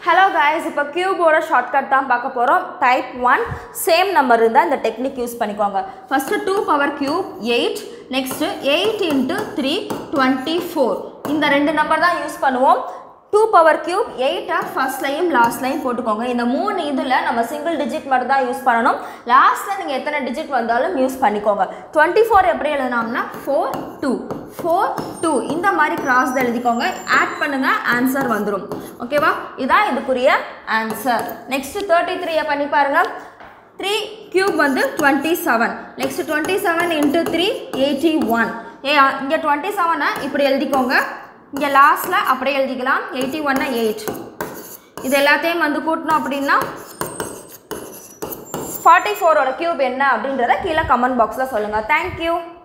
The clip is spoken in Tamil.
ஹலோ guys இப்போ கியூபோட ஷார்ட்கட் தான் பார்க்க போகிறோம் டைப் ஒன் சேம் நம்பர் இருந்தால் இந்த டெக்னிக் யூஸ் பண்ணிக்கோங்க first two power cube eight next eight into three twenty four இந்த ரெண்டு நம்பர் தான் யூஸ் பண்ணுவோம் டூ பவர் கியூப் எயிட்டை ஃபஸ்ட்லையும் லாஸ்ட்லையும் போட்டுக்கோங்க இந்த மூணு இதில் நம்ம சிங்கிள் டிஜிட் மட்டும் தான் யூஸ் பண்ணணும் லாஸ்ட்டில் நீங்கள் எத்தனை டிஜிட் வந்தாலும் யூஸ் பண்ணிக்கோங்க டுவெண்ட்டி ஃபோர் எப்படி எழுதினோம்னா ஃபோர் டூ ஃபோர் டூ இந்த மாதிரி கிராஸ் எழுதிக்கோங்க ஆட் பண்ணுங்கள் ஆன்சர் வந்துடும் ஓகேவா இதான் இதுக்குரிய ஆன்சர் நெக்ஸ்ட்டு தேர்ட்டி த்ரீயை பண்ணி பாருங்கள் த்ரீ கியூப் வந்து twenty seven next twenty seven into three eighty one ஏ இங்கே டுவெண்ட்டி செவனை இப்படி எழுதிக்கோங்க இங்கே லாஸ்ட்டில் அப்படியே எழுதிக்கலாம் எயிட்டி ஒன்னா எயிட் இது எல்லாத்தையும் வந்து கூட்டணும் அப்படின்னா ஃபார்ட்டி ஃபோரோட கியூப் என்ன அப்படின்றத கீழே கமெண்ட் பாக்ஸில் சொல்லுங்கள் தேங்க்யூ